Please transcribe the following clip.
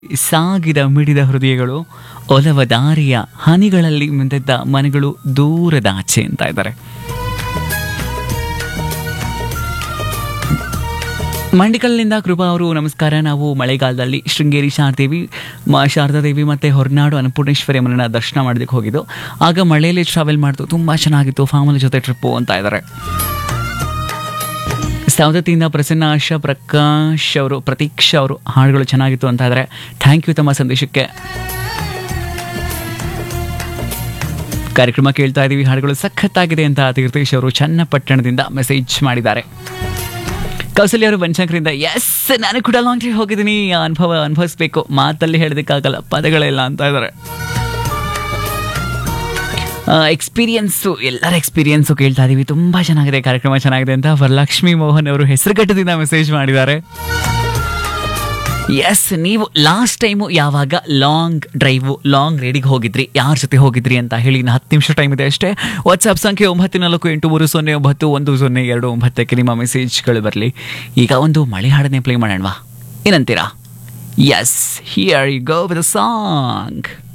ಸಾಗಿದ ಮಿಡಿದ ಹೃದಯಗಳು ಒಲವ ದಾರಿಯ ಹನಿಗಳಲ್ಲಿ ಮಿಂದೆದ್ದ ಮನೆಗಳು ದೂರದ ಆಚೆ ಅಂತ ಇದ್ದಾರೆ ಮಂಡಿಕಲ್ನಿಂದ ಕೃಪಾ ಅವರು ನಮಸ್ಕಾರ ನಾವು ಮಳೆಗಾಲದಲ್ಲಿ ಶೃಂಗೇರಿ ಶಾರದೇವಿ ಮ ಶಾರದಾದೇವಿ ಮತ್ತು ಹೊರನಾಡು ಅನ್ನಪೂರ್ಣೇಶ್ವರಿ ಅಮ್ಮನ ದರ್ಶನ ಮಾಡೋದಕ್ಕೆ ಹೋಗಿದ್ದು ಆಗ ಮಳೆಯಲ್ಲಿ ಟ್ರಾವೆಲ್ ಮಾಡಿದ್ದು ತುಂಬ ಚೆನ್ನಾಗಿತ್ತು ಫ್ಯಾಮಿಲಿ ಜೊತೆ ಟ್ರಿಪ್ಪು ಅಂತ ಇದ್ದಾರೆ ಸವದತ್ತಿಯಿಂದ ಪ್ರಸನ್ನ ಆಶಾ ಪ್ರಕಾಶ್ ಅವರು ಪ್ರತೀಕ್ಷಾ ಅವರು ಹಾಡುಗಳು ಚೆನ್ನಾಗಿತ್ತು ಅಂತ ಇದ್ದಾರೆ ಥ್ಯಾಂಕ್ ಯು ತಮ್ಮ ಸಂದೇಶಕ್ಕೆ ಕಾರ್ಯಕ್ರಮ ಕೇಳ್ತಾ ಇದ್ದೀವಿ ಹಾಡುಗಳು ಸಖತ್ತಾಗಿದೆ ಅಂತ ತೀರ್ಥೇಶ್ ಅವರು ಚನ್ನಪಟ್ಟಣದಿಂದ ಮೆಸೇಜ್ ಮಾಡಿದ್ದಾರೆ ಕೌಸಲ್ಯ ಅವರು ಬನಶಂಕರಿಂದ ಎಸ್ ನಾನು ಕೂಡ ಲಾಂಗ್ ಟ್ರಿಪ್ ಹೋಗಿದ್ದೀನಿ ಆ ಅನುಭವ ಅನುಭವಿಸ್ಬೇಕು ಮಾತಲ್ಲಿ ಹೇಳೋದಕ್ಕಾಗಲ್ಲ ಪದಗಳಿಲ್ಲ ಅಂತ ಇದ್ದಾರೆ ಎಕ್ಸ್ಪೀರಿಯನ್ಸು ಎಲ್ಲರ ಎಕ್ಸ್ಪೀರಿಯನ್ಸು ಕೇಳ್ತಾ ಇದೀವಿ ತುಂಬ ಚೆನ್ನಾಗಿದೆ ಕಾರ್ಯಕ್ರಮ ಚೆನ್ನಾಗಿದೆ ಅಂತ ವರಲಕ್ಷ್ಮಿ ಮೋಹನ್ ಅವರು ಹೆಸರುಘಟ್ಟದಿಂದ ಮೆಸೇಜ್ ಮಾಡಿದ್ದಾರೆ ಎಸ್ ನೀವು ಲಾಸ್ಟ್ ಟೈಮು ಯಾವಾಗ ಲಾಂಗ್ ಡ್ರೈವು ಲಾಂಗ್ ರೈಡಿಗೆ ಹೋಗಿದ್ರಿ ಯಾರ ಜೊತೆ ಹೋಗಿದ್ರಿ ಅಂತ ಹೇಳಿ ಇನ್ನು ಹತ್ತು ನಿಮಿಷ ಟೈಮ್ ಇದೆ ಅಷ್ಟೇ ವಾಟ್ಸಪ್ ಸಂಖ್ಯೆ ಒಂಬತ್ತು ನಾಲ್ಕು ಎಂಟು ಮೂರು ಸೊನ್ನೆ ಒಂಬತ್ತು ಒಂದು ಸೊನ್ನೆ ಎರಡು ಒಂಬತ್ತಕ್ಕೆ ನಿಮ್ಮ ಮೆಸೇಜ್ಗಳು ಬರಲಿ ಈಗ ಒಂದು ಮಳೆ ಹಾಡನ್ನೇ ಪ್ಲೇ ಮಾಡೋಣವಾ ಏನಂತೀರಾ yes here you go with song